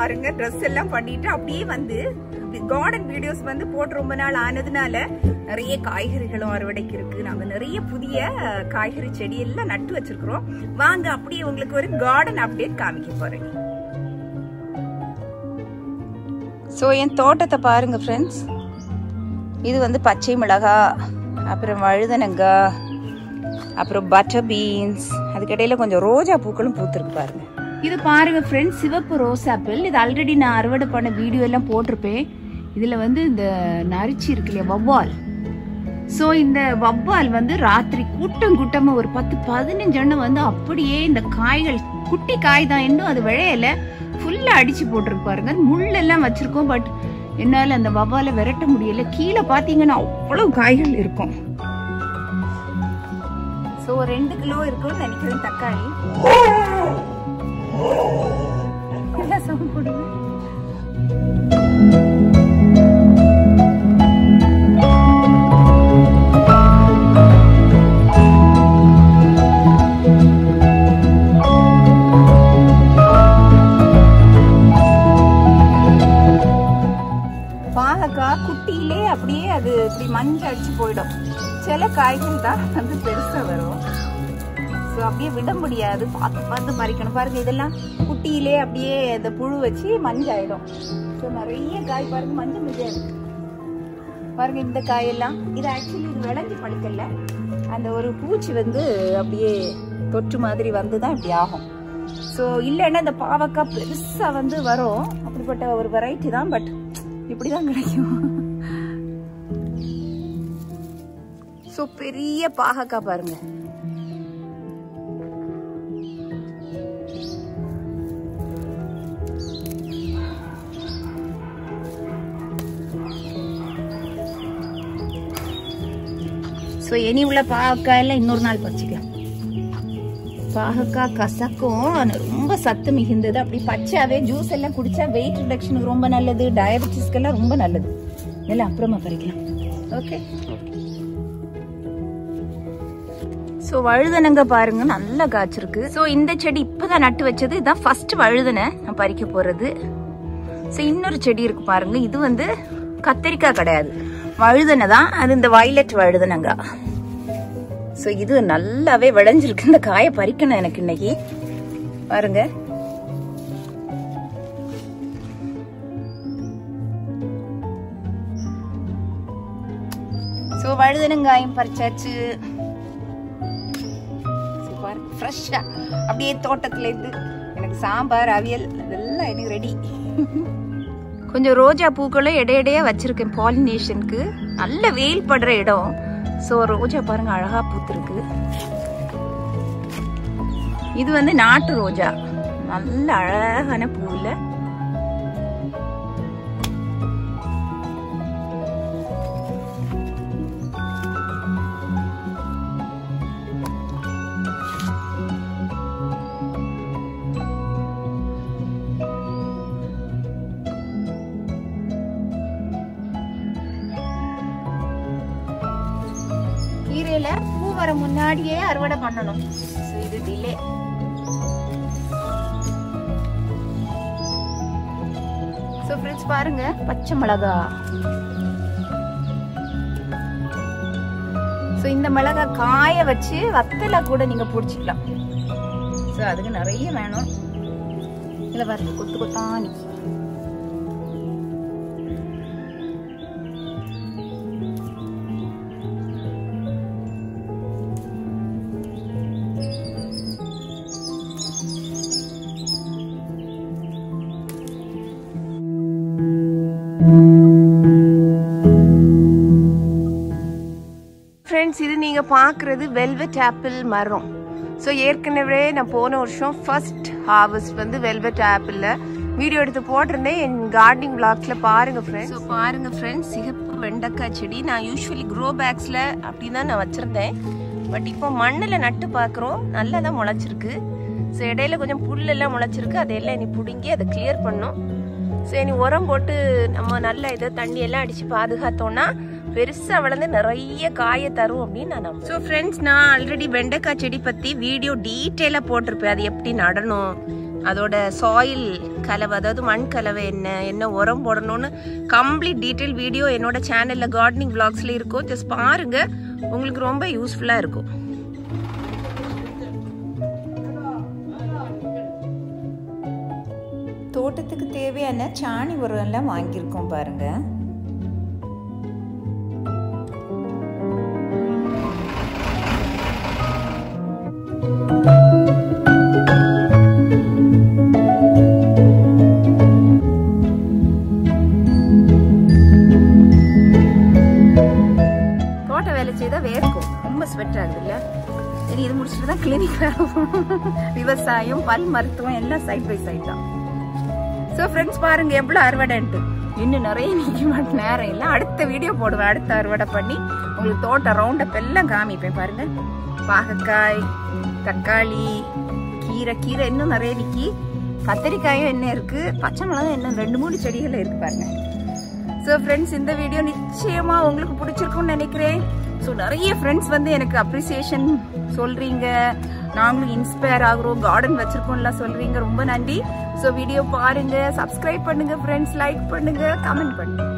பாருங்க ட்ரெஸ் எல்லாம் பண்ணிட்டு அப்படியே வந்து கார்டன் வீடியோஸ் வந்து போட்டு ரொம்ப நாள் ஆனதுனால நிறைய காய்கறிகளும் அறுவடைக்கு இருக்கு நாங்க நிறைய புதிய அஹ், காய்கறி செடி எல்லாம் நட்டு வச்சிருக்கிறோம் வாங்க அப்படியே உங்களுக்கு ஒரு கார்டன் அப்டேட் காமிக்க போறேன் ஸோ என் தோட்டத்தை பாருங்க ஃப்ரெண்ட்ஸ் இது வந்து பச்சை மிளகா அப்புறம் வழுதனங்காய் அப்புறம் பட்டர் பீன்ஸ் அதுக்கிடையில கொஞ்சம் ரோஜா பூக்களும் பூத்திருக்கு பாருங்க இது பாருங்க ஃப்ரெண்ட்ஸ் சிவப்பு ரோஸ் ஆப்பிள் இது ஆல்ரெடி நான் அறுவடை பண்ண வீடியோ எல்லாம் போட்டிருப்பேன் இதுல வந்து இந்த நரிச்சி இருக்கு இல்லையா வவ்வால் ஸோ இந்த வவ்வால் வந்து ராத்திரி கூட்டம் கூட்டமா ஒரு பத்து பதினஞ்சு எண்ணம் வந்து அப்படியே இந்த காய்கள் குட்டி காய் தான் இன்னும் அது விளையல ஃபுல்லா அடிச்சு போட்டிருக்கு பாருங்க முள்ளெல்லாம் வச்சிருக்கோம் பட் என்னால அந்த வவ்வாலை விரட்ட முடியல கீழே பாத்தீங்கன்னா அவ்வளவு காய்கள் இருக்கும் ஸோ ரெண்டு கிலோ இருக்கும்னு நினைக்கிறேன் தக்காளி எல்லாம் sound போடுங்க. பாகக்காய் குட்டியிலே அப்படியே அது இப்படி மஞ்சள் அடிச்சு போயிடும் சில காய்கள் தான் வந்து பெருசா வரும் ஸோ அப்படியே விட முடியாது பார்த்து பார்த்து பறிக்கணும் பாருங்க இதெல்லாம் குட்டியிலே அப்படியே அந்த புழு வச்சு மஞ்சள் ஆயிடும் ஸோ நிறைய காய் பாருங்க மஞ்சள் மிஞ்சா இருக்கு பாருங்க இந்த காயெல்லாம் இது ஆக்சுவலி இது விளைஞ்சு பழுக்கல அந்த ஒரு பூச்சி வந்து அப்படியே தொற்று மாதிரி வந்து தான் இப்படி ஆகும் ஸோ இல்லைன்னா இந்த பாவக்காய் பெருசா வந்து வரும் அப்படிப்பட்ட ஒரு வெரைட்டி தான் பட் இப்படி தான் கிடைக்கும் ஸோ பெரிய பாகக்காய் பாருங்க ஸோ இனி உள்ள பாகக்காய் எல்லாம் இன்னொரு நாள் பறிச்சுக்கலாம் பாகக்காய் கசக்கும் ஆனா ரொம்ப சத்து மிகுந்தது அப்படி பச்சையாவே ஜூஸ் எல்லாம் குடிச்சா வெயிட் ரிடக்ஷனுக்கு ரொம்ப நல்லது டயபெட்டிஸ்க்கெல்லாம் ரொம்ப நல்லது இதெல்லாம் அப்புறமா பறிக்கலாம் ஓகே ஸோ வழுதனங்க பாருங்க நல்லா காய்ச்சிருக்கு ஸோ இந்த செடி இப்பதான் நட்டு வச்சது இதான் ஃபர்ஸ்ட் வழுதனை நான் பறிக்க போறது ஸோ இன்னொரு செடி இருக்கு பாருங்க இது வந்து கத்தரிக்காய் கிடையாது வழுதனை தான் அது இந்த வயலட் வழுதனங்க ஸோ இது நல்லாவே விளைஞ்சிருக்கு இந்த காயை பறிக்கணும் எனக்கு இன்னைக்கு பாருங்க ஸோ வழுதனங்காயும் பறிச்சாச்சு ஃப்ரெஷ்ஷா அப்படியே தோட்டத்துல இருந்து எனக்கு சாம்பார் அவியல் அதெல்லாம் எனக்கு ரெடி கொஞ்சம் ரோஜா பூக்களும் இடையிடையே வச்சிருக்கேன் பாலினேஷனுக்கு நல்ல வெயில் படுற இடம் ஸோ ரோஜா பாருங்க அழகா பூத்திருக்கு இது வந்து நாட்டு ரோஜா நல்ல அழகான பூவில் கீரையில பூ வர முன்னாடியே அறுவடை பண்ணணும் So, இது டிலே ஸோ ஃப்ரெண்ட்ஸ் பாருங்க பச்சை மிளகா ஸோ இந்த மிளகா காய வச்சு வத்தல கூட நீங்க பிடிச்சிக்கலாம் ஸோ அதுக்கு நிறைய வேணும் இதில் பாருங்க கொத்து கொத்தா நிற்கி ஃப்ரெண்ட்ஸ் இது நீங்கள் பார்க்குறது வெல்வெட் ஆப்பிள் மரம் ஸோ ஏற்கனவே நான் போன வருஷம் ஃபர்ஸ்ட் ஹார்வெஸ்ட் வந்து வெல்வெட் ஆப்பிளில் வீடியோ எடுத்து போட்டிருந்தேன் என் கார்டனிங் பிளாக்ஸில் பாருங்கள் ஃப்ரெண்ட்ஸ் ஸோ பாருங்க ஃப்ரெண்ட்ஸ் சிகப்பு வெண்டைக்காய் செடி நான் யூஸ்வலி க்ரோ பேக்ஸில் அப்படி தான் நான் வச்சுருந்தேன் பட் இப்போ மண்ணில் நட்டு பார்க்குறோம் நல்லா தான் முளைச்சிருக்கு ஸோ இடையில கொஞ்சம் புல்லெல்லாம் முளைச்சிருக்கு அதையெல்லாம் இனி பிடுங்கி அதை கிளியர் பண்ணோம் ஸோ இனி உரம் போட்டு நம்ம நல்ல இதை தண்ணி எல்லாம் அடித்து பாதுகாத்தோம்னா பெருசாக வளர்ந்து நிறைய காய தரும் அப்படின்னு நான் நம்புறேன் ஸோ ஃப்ரெண்ட்ஸ் நான் ஆல்ரெடி வெண்டைக்காய் செடி பற்றி வீடியோ டீட்டெயிலாக போட்டிருப்பேன் அது எப்படி நடணும் அதோட சாயில் கலவை அதாவது மண் கலவை என்ன என்ன உரம் போடணும்னு கம்ப்ளீட் டீட்டெயில் வீடியோ என்னோட சேனலில் கார்டனிங் பிளாக்ஸில் இருக்கும் ஜஸ்ட் பாருங்க உங்களுக்கு ரொம்ப யூஸ்ஃபுல்லாக இருக்கும் தோட்டத்துக்கு தேவையான சாணி உரம் எல்லாம் வாங்கியிருக்கோம் பாருங்க தோட்ட வேலை செய்தா வேர்க்கும் ரொம்ப ஸ்வெட் ஆகுது இல்ல சரி இது முடிச்சுட்டு தான் கிளினிக் விவசாயம் பல் மருத்துவம் எல்லாம் சைட் பை சைட் தான் ஸோ ஃப்ரெண்ட்ஸ் பாருங்க எவ்வளோ அறுவடைன்ட்டு இன்னும் நிறைய நிற்க மாட்டேன் நேரம் இல்லை அடுத்த வீடியோ போடுவேன் அடுத்த அறுவடை பண்ணி உங்களுக்கு தோட்டம் ரவுண்டப் எல்லாம் காமிப்பேன் பாருங்க பாகக்காய் தக்காளி கீரை கீரை இன்னும் நிறைய நிக்கி கத்திரிக்காயும் என்ன இருக்கு பச்சை மிளகாய் இன்னும் ரெண்டு மூணு செடிகள் இருக்கு பாருங்க ஸோ ஃப்ரெண்ட்ஸ் இந்த வீடியோ நிச்சயமா உங்களுக்கு பிடிச்சிருக்கும்னு நினைக்கிறேன் ஸோ நிறைய ஃப்ரெண்ட்ஸ் வந்து எனக்கு அப்ரிசியேஷன் சொல்றீங்க நாங்களும் இன்ஸ்பயர் ஆகுறோம் கார்டன் வச்சிருக்கோம்லாம் சொல்றீங்க ரொம்ப நன்றி ஸோ வீடியோ பாருங்க சப்ஸ்கிரைப் பண்ணுங்க ஃப்ரெண்ட்ஸ் லைக் பண்ணுங்க கமெண்ட் பண்ணுங்க